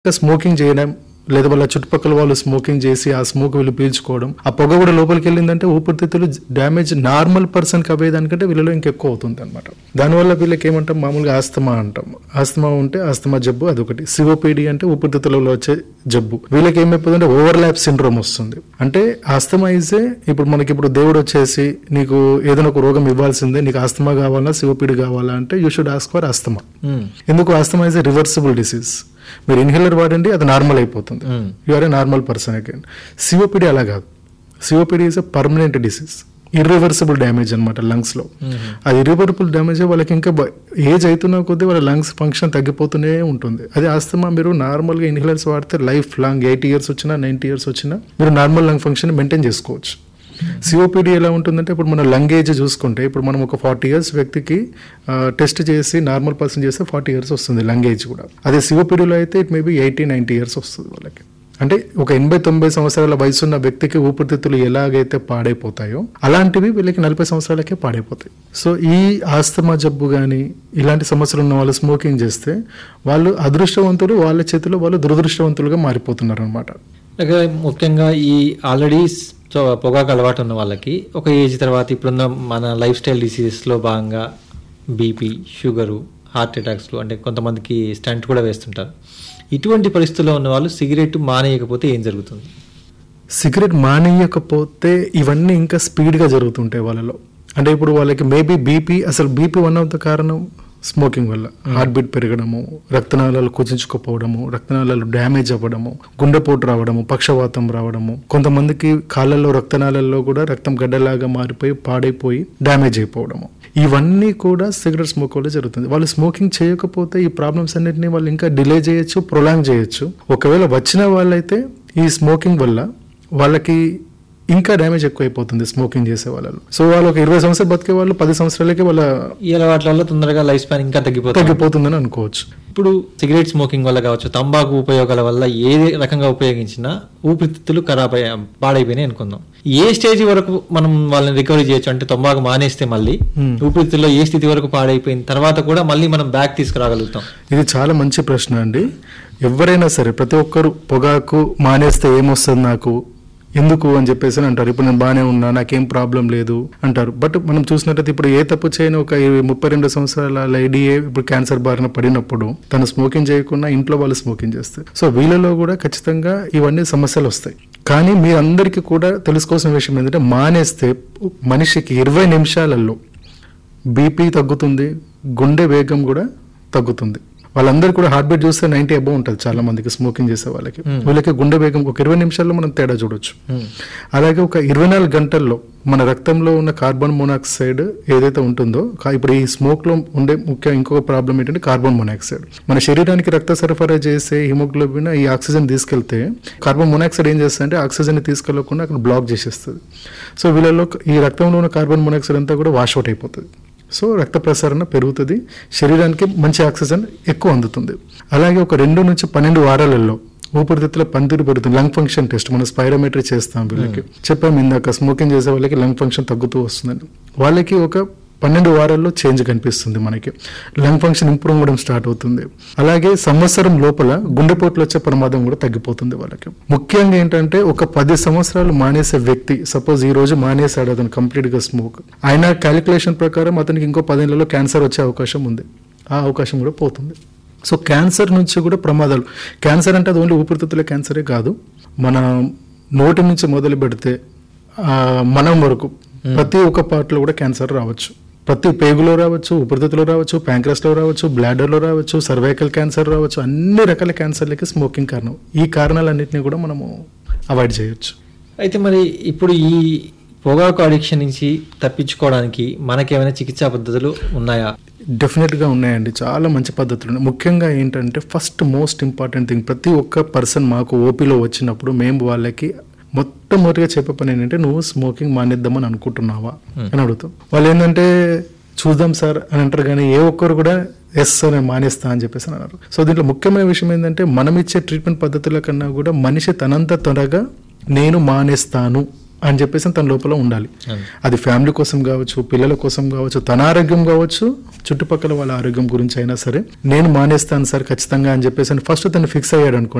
Smoking చేయడం లేదా వాళ్ళ చుట్టుపక్కల వాళ్ళు స్మోకింగ్ చేసి ఆ స్మోక్ వీళ్ళు పీల్చుకోవడం ఆ పొగ కూడా లోపలికి వెళ్ళిందంటే ఊపిరితిత్తులు డ్యామేజ్ నార్మల్ పర్సన్కి అవ్వేదానికంటే వీళ్ళలో ఇంకెక్కువ అవుతుంది అనమాట దానివల్ల వీళ్ళకి ఏమంటాం మామూలుగా ఆస్తమా అంటాం ఆస్తమా ఉంటే ఆస్తమా జబ్బు అదొకటి సిఓపిడి అంటే ఊపిరితిత్తులలో వచ్చే జబ్బు వీళ్ళకి ఏమైపోతుందంటే ఓవర్ ల్యాప్ సిండ్రోమ్ వస్తుంది అంటే ఆస్తమా ఇజే ఇప్పుడు మనకి ఇప్పుడు దేవుడు వచ్చేసి నీకు ఏదైనా ఒక రోగం ఇవ్వాల్సిందే నీకు ఆస్తమా కావాలా సిఓపిడి కావాలా అంటే you should ask for asthma ఎందుకు ఆస్తమా ఇస్ రివర్సిబుల్ డిసీజ్ మీరు ఇన్హేలర్ వాడండి అది నార్మల్ అయిపోతుంది you are a normal person again COPD అలా కాదు COPD is a permanent disease irreversible damage అనమాట లంగ్స్ లో అది ఇర్రివర్సిబుల్ డ్యామేజ్ వాళ్ళకి ఇంకా ఏజ్ అవుతున్న కొద్దీ వాళ్ళ లంగ్స్ ఫంక్షన్ తగ్గిపోతూనే ఉంటుంది అదే ఆస్తమా మీరు నార్మల్ గా ఇన్హేలర్స్ వాడితే లైఫ్ లాంగ్ ఎయిటీ ఇయర్స్ వచ్చినా నైన్టీ ఇయర్స్ వచ్చినా మీరు నార్మల్ లంగ్ ఫంక్షన్ మెయింటైన్ చేసుకోవచ్చు సిఓపిడి ఎలా ఉంటుందంటే ఇప్పుడు మన లంగ్ ఏజ్ చూసుకుంటే ఇప్పుడు మనం ఒక ఫార్టీ ఇయర్స్ వ్యక్తికి టెస్ట్ చేసి నార్మల్ పర్సన్ చేస్తే ఫార్టీ ఇయర్స్ వస్తుంది లంగ్ ఏజ్ కూడా అదే సిఓపిడిలో అయితే it maybe eighty ninety years వస్తుంది వాళ్ళకి అంటే ఒక ఎనభై తొంభై సంవత్సరాల వయసు ఉన్న వ్యక్తికి ఊపిరితిత్తులు ఎలాగైతే పాడైపోతాయో అలాంటివి వీళ్ళకి నలభై సంవత్సరాలకే పాడైపోతాయి సో ఈ ఆస్తమా జబ్బు కానీ ఇలాంటి సమస్యలు ఉన్న వాళ్ళు స్మోకింగ్ చేస్తే వాళ్ళు అదృష్టవంతులు వాళ్ళ చేతిలో వాళ్ళు దురదృష్టవంతులుగా మారిపోతున్నారు అనమాట అలాగే ముఖ్యంగా ఈ ఆల్రెడీ సో పొగాకు అలవాటు ఉన్న వాళ్ళకి ఒక ఏజ్ తర్వాత ఇప్పుడున్న మన లైఫ్ స్టైల్ డిసీజెస్లో భాగంగా బీపీ షుగరు హార్ట్ అటాక్స్లు అంటే కొంతమందికి స్టంట్ కూడా వేస్తుంటారు ఇటువంటి పరిస్థితుల్లో ఉన్న వాళ్ళు సిగరెట్ మానేయకపోతే ఏం జరుగుతుంది సిగరెట్ మానేయకపోతే ఇవన్నీ ఇంకా స్పీడ్గా జరుగుతుంటాయి వాళ్ళలో అంటే ఇప్పుడు వాళ్ళకి మేబీ బీపీ అసలు బీపీ వన్ ఆఫ్ ద కారణం స్మోకింగ్ వల్ల హార్ట్ బీట్ పెరగడము రక్తనాళాలు కుచించుకుపోవడము రక్తనాళాలు డ్యామేజ్ అవ్వడము గుండెపోటు రావడము పక్షవాతం రావడము కొంతమందికి కాళ్ళల్లో రక్తనాళాల్లో కూడా రక్తం గడ్డలాగా మారిపోయి పాడైపోయి డ్యామేజ్ అయిపోవడము ఇవన్నీ కూడా సిగరెట్ స్మోక్ వల్ల జరుగుతుంది వాళ్ళు స్మోకింగ్ చేయకపోతే ఈ ప్రాబ్లమ్స్ అన్నిటిని వాళ్ళు ఇంకా డిలే చేయొచ్చు ప్రొలాంగ్ చేయొచ్చు ఒకవేళ వచ్చిన వాళ్ళైతే ఈ స్మోకింగ్ వల్ల వాళ్ళకి ఇంకా డ్యామేజ్ ఎక్కువ అయిపోతుంది స్మోకింగ్ చేసే వాళ్ళు సో వాళ్ళు ఒక ఇరవై సంవత్సరాలు బతికే వాళ్ళు పది సంవత్సరాలకి వాళ్ళ ఈ అలవాట్ల వల్ల తొందరగా లైఫ్ స్పాన్ ఇంకా తగ్గిపోతుంది తగ్గిపోతుందని అనుకోవచ్చు ఇప్పుడు సిగరెట్ స్మోకింగ్ వల్ల కావచ్చు తంబాకు ఉపయోగాల వల్ల ఏ రకంగా ఉపయోగించినా ఊపిరితిత్తులు ఖరాబ్ అయ్యా పాడైపోయినాయి అనుకుందాం ఏ స్టేజ్ వరకు మనం వాళ్ళని రికవరీ చేయొచ్చు అంటే తంబాకు మానేస్తే మళ్ళీ ఊపిరితిత్తుల్లో ఏ స్థితి వరకు పాడైపోయిన తర్వాత కూడా మళ్ళీ మనం బ్యాక్ తీసుకురాగలుగుతాం ఇది చాలా మంచి ప్రశ్న అండి ఎవరైనా సరే ప్రతి ఒక్కరు పొగాకు మానేస్తే ఏమొస్తుంది నాకు ఎందుకు అని చెప్పేసి అని అంటారు ఇప్పుడు నేను బాగానే ఉన్నా నాకేం ప్రాబ్లం లేదు అంటారు బట్ మనం చూసినట్టయితే ఇప్పుడు ఏ తప్పు చేయని ఒక ఇరవై- ముప్పై రెండు సంవత్సరాల లేడీయే ఇప్పుడు క్యాన్సర్ బారిన పడినప్పుడు తను స్మోకింగ్ చేయకుండా ఇంట్లో వాళ్ళు స్మోకింగ్ చేస్తారు సో వీళ్ళలో కూడా ఖచ్చితంగా ఇవన్నీ సమస్యలు వస్తాయి కానీ మీరందరికీ కూడా తెలుసుకోవాల్సిన విషయం ఏంటంటే మానేస్తే మనిషికి ఇరవై నిమిషాలలో బీపీ తగ్గుతుంది గుండె వేగం కూడా తగ్గుతుంది వాళ్ళందరూ కూడా హార్ట్ బీట్ చూస్తే నైన్టీ అబౌవ్ ఉంటుంది చాలా మందికి స్మోకింగ్ చేసే వాళ్ళకి వీళ్ళకి గుండె వేగం ఒక ఇరవై నిమిషాల్లో మనం తేడా చూడొచ్చు అలాగే ఒక ఇరవై నాలుగు గంటల్లో మన రక్తంలో ఉన్న కార్బన్ మోనాక్సైడ్ ఏదైతే ఉంటుందో కా- ఇప్పుడు ఈ స్మోక్ లో ఉండే ముఖ్య ఇంకొక ప్రాబ్లం ఏంటంటే కార్బన్ మోనాక్సైడ్ మన శరీరానికి రక్త సరఫరా చేసే హిమోగ్లోబిన్ ఈ ఆక్సిజన్ తీసుకెళ్తే కార్బన్ మోనాక్సైడ్ ఏం చేస్తుందంటే ఆక్సిజన్ ని తీసుకెళ్లకుండా అక్కడ బ్లాక్ చేసేస్తుంది సో వీళ్ళలో ఈ రక్తంలో ఉన్న కార్బన్ మోనాక్సైడ్ అంతా కూడా వాష్ అవుట్ అయిపోతుంది సో రక్త ప్రసరణ పెరుగుతుంది శరీరానికి మంచి ఆక్సిజన్ ఎక్కువ అందుతుంది అలాగే ఒక రెండు నుంచి పన్నెండు వారాలలో ఊపిరితిత్తుల పనితీరు పెరుగుతుంది లంగ్ ఫంక్షన్ టెస్ట్ మనం స్పైరోమెట్రీ చేస్తాం వీళ్ళకి చెప్పాము ఇందాక స్మోకింగ్ చేసే వాళ్ళకి లంగ్ ఫంక్షన్ తగ్గుతూ వస్తుందని వాళ్ళకి ఒక పన్నెండు వారాల్లో చేంజ్ కనిపిస్తుంది మనకి లంగ్ ఫంక్షన్ ఇంప్రూవ్ అవ్వడం స్టార్ట్ అవుతుంది అలాగే సంవత్సరం లోపల గుండెపోట్లు వచ్చే ప్రమాదం కూడా తగ్గిపోతుంది వాళ్ళకి ముఖ్యంగా ఏంటంటే ఒక పది సంవత్సరాలు మానేసే వ్యక్తి సపోజ్ ఈ రోజు మానేశాడు అతను కంప్లీట్ గా స్మోక్ ఆయన క్యాలిక్యులేషన్ ప్రకారం అతనికి ఇంకో పదేళ్లలో క్యాన్సర్ వచ్చే అవకాశం ఉంది ఆ అవకాశం కూడా పోతుంది సో క్యాన్సర్ నుంచి కూడా ప్రమాదాలు క్యాన్సర్ అంటే అది ఓన్లీ ఊపిరితిత్తుల క్యాన్సరే కాదు మన నోటి నుంచి మొదలు పెడితే ఆ, మనం వరకు ప్రతి ఒక్క పార్ట్లో కూడా క్యాన్సర్ రావచ్చు ప్రతి పేగులో రావచ్చు ఊపిరితిత్తులో రావచ్చు ప్యాంక్రస్లో రావచ్చు బ్లాడర్లో రావచ్చు సర్వైకల్ క్యాన్సర్ రావచ్చు అన్ని రకాల క్యాన్సర్లకి స్మోకింగ్ కారణం ఈ కారణాలన్నింటినీ కూడా మనము అవాయిడ్ చేయొచ్చు అయితే మరి ఇప్పుడు ఈ పొగాకు అడిక్షన్ నుంచి తప్పించుకోవడానికి మనకేమైనా చికిత్సా పద్ధతులు ఉన్నాయా డెఫినెట్గా ఉన్నాయండి చాలా మంచి పద్ధతులు ఉన్నాయి ముఖ్యంగా ఏంటంటే ఫస్ట్ మోస్ట్ ఇంపార్టెంట్ థింగ్ ప్రతి ఒక్క పర్సన్ మాకు ఓపీలో వచ్చినప్పుడు మేము వాళ్ళకి మొట్టమొదటిగా చెప్పే పని ఏంటంటే నువ్వు స్మోకింగ్ మానేద్దామని అనుకుంటున్నావా అని అడుగుతాం వాళ్ళు ఏంటంటే చూద్దాం సార్ అని అంటారు కానీ ఏ ఒక్కరు కూడా ఎస్ సార్ నేను మానేస్తా అని చెప్పేసి అని అన్నారు సో దీంట్లో ముఖ్యమైన విషయం ఏంటంటే మనం ఇచ్చే ట్రీట్మెంట్ పద్ధతుల కన్నా కూడా మనిషి తనంత త్వరగా నేను మానేస్తాను అని చెప్పేసి తన లోపల ఉండాలి అవును. అది ఫ్యామిలీ కోసం కావచ్చు పిల్లల కోసం కావచ్చు తన ఆరోగ్యం కావచ్చు చుట్టుపక్కల వాళ్ళ ఆరోగ్యం గురించి అయినా సరే నేను మానేస్తాను సార్ ఖచ్చితంగా అని చెప్పేసి ఫస్ట్ తను ఫిక్స్ అయ్యాడు అనుకోండి